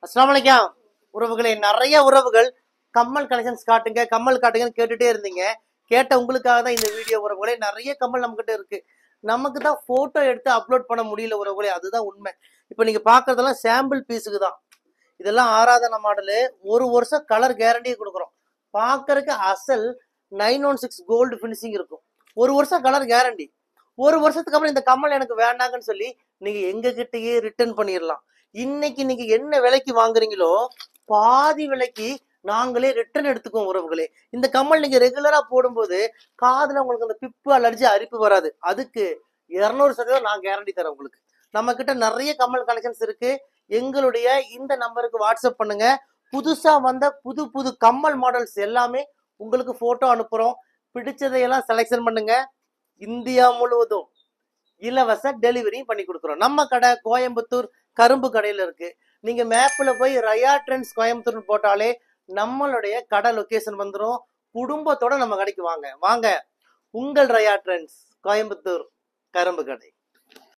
அஸ்லாம் வலைக்கம் உறவுகளே நிறைய உறவுகள் கம்மல் கலெக்ஷன்ஸ் காட்டுங்க கம்மல் காட்டுங்கன்னு கேட்டுட்டே இருந்தீங்க கேட்ட உங்களுக்காக தான் இந்த வீடியோ உறவுகளே நிறைய கம்மல் நம்ம கிட்ட இருக்கு நமக்கு தான் போட்டோ எடுத்து அப்லோட் பண்ண முடியல உறவுகளே அதுதான் உண்மை இப்போ நீங்க பாக்குறதெல்லாம் சாம்பிள் பீஸுக்கு தான் இதெல்லாம் ஆராதனை மாடலு ஒரு வருஷம் கலர் கேரண்டியே கொடுக்குறோம் பார்க்கறதுக்கு அசல் nine one six gold finishing இருக்கும் ஒரு வருஷம் கலர் கேரண்டி ஒரு வருஷத்துக்கு அப்புறம் இந்த கம்மல் எனக்கு வேண்டாங்கன்னு சொல்லி நீங்க எங்க கிட்டயே ரிட்டர்ன் பண்ணிடலாம் இன்னைக்கு நீங்க என்ன விலைக்கு வாங்குறீங்களோ பாதி விலைக்கு நாங்களே ரிட்டர்ன் எடுத்துக்குவோம் உறவுகளே இந்த கம்மல் நீங்க ரெகுலரா போடும்போது காதுல உங்களுக்கு அந்த பிப்பு அலர்ஜி அரிப்பு வராது அதுக்கு இருநூறு சதவீதம் நான் கேரண்டி தரேன் உங்களுக்கு நம்ம கிட்ட நிறைய கம்மல் கலெக்ஷன்ஸ் இருக்கு எங்களுடைய இந்த நம்பருக்கு வாட்ஸ்அப் பண்ணுங்க புதுசா வந்த புது புது கம்மல் மாடல்ஸ் எல்லாமே உங்களுக்கு போட்டோ அனுப்புறோம் பிடிச்சதையெல்லாம் செலெக்ஷன் பண்ணுங்க இந்தியா முழுவதும் இலவச டெலிவரி பண்ணி கொடுக்குறோம் நம்ம கடை கோயம்புத்தூர் கரும்பு கடையில இருக்கு நீங்க மேப்ல போய் ரயா ட்ரெண்ட்ஸ் கோயம்புத்தூர்னு போட்டாலே நம்மளுடைய கடை லொகேஷன் வந்துடும் குடும்பத்தோட நம்ம கடைக்கு வாங்க வாங்க உங்கள் ரயா ட்ரெண்ட்ஸ் கோயம்புத்தூர் கரும்பு கடை